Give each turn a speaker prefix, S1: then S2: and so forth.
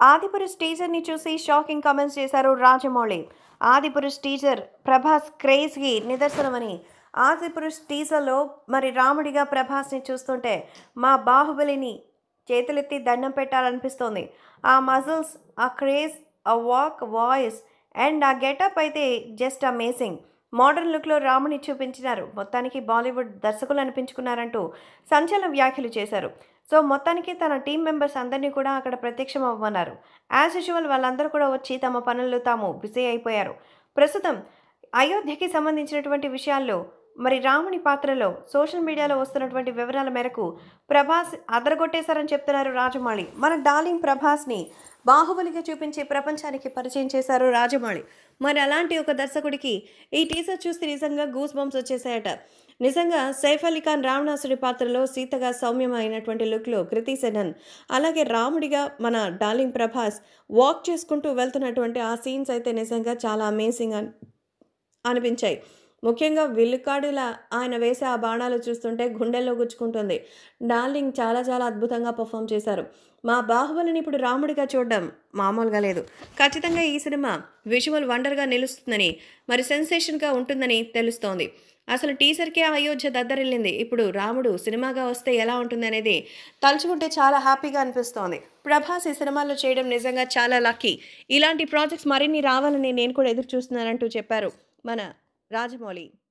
S1: ఆదిపురుష్ టీజర్ని చూసి shocking comments చేశారు Rajamouli Adipurush teaser Prabhas క్రేజ్కి నిదర్శనమని ఆదిపురుష్ టీజర్లో మరి రాముడిగా ప్రభాస్ని చూస్తుంటే మా బాహుబలిని చేతులెత్తి దండం పెట్టాలనిపిస్తోంది ఆ మజిల్స్ ఆ క్రేజ్ ఆ వాక్ వాయిస్ అండ్ ఆ గెటప్ అయితే జస్ట్ అమేజింగ్ మోడర్న్ లుక్లో రాముని చూపించినారు మొత్తానికి బాలీవుడ్ దర్శకులు అనిపించుకున్నారంటూ సంచలన వ్యాఖ్యలు చేశారు సో మొత్తానికి తన టీం మెంబర్స్ అందరినీ కూడా అక్కడ ప్రత్యక్షం అవ్వమన్నారు యాజ్ యూజువల్ వాళ్ళందరూ కూడా వచ్చి తమ పనుల్లో తాము బిజీ అయిపోయారు ప్రస్తుతం అయోధ్యకి సంబంధించినటువంటి విషయాల్లో మరి రాముని పాత్రలో సోషల్ మీడియాలో వస్తున్నటువంటి వివరాల మేరకు ప్రభాస్ అదరగొట్టేశారని చెప్తున్నారు రాజమౌళి మన డార్లింగ్ ప్రభాస్ని బాహుబలిగా చూపించి ప్రపంచానికి పరిచయం చేశారు రాజమౌళి మరి అలాంటి ఒక దర్శకుడికి ఈ టీజర్ చూస్తే నిజంగా గూస్ బంప్స్ వచ్చేసాయట నిజంగా సైఫ్ అలీ ఖాన్ రావణాసుడి పాత్రలో సీతగా సౌమ్యమైనటువంటి లుక్లో కృతి సెనన్ అలాగే రాముడిగా మన డార్లింగ్ ప్రభాస్ వాక్ చేసుకుంటూ వెళ్తున్నటువంటి ఆ సీన్స్ అయితే నిజంగా చాలా అమేజింగ్ అని అనిపించాయి ముఖ్యంగా విల్లుకాడులా ఆయన వేసే ఆ బాణాలు చూస్తుంటే గుండెల్లో గుచ్చుకుంటుంది డార్లింగ్ చాలా చాలా అద్భుతంగా పర్ఫామ్ చేశారు మా బాహుబలిని ఇప్పుడు రాముడిగా చూడడం మామూలుగా లేదు ఖచ్చితంగా ఈ సినిమా విజువల్ వండర్గా నిలుస్తుందని మరి సెన్సేషన్గా ఉంటుందని తెలుస్తోంది అసలు టీజర్కే అయోధ్య దద్దరిల్లింది ఇప్పుడు రాముడు సినిమాగా వస్తే ఎలా ఉంటుంది అనేది తలుచుకుంటే చాలా హ్యాపీగా అనిపిస్తోంది ప్రభాస్ ఈ సినిమాలో చేయడం నిజంగా చాలా లక్కీ ఇలాంటి ప్రాజెక్ట్స్ మరిన్ని రావాలని నేను కూడా ఎదురు చూస్తున్నానంటూ చెప్పారు మన రాజమౌళి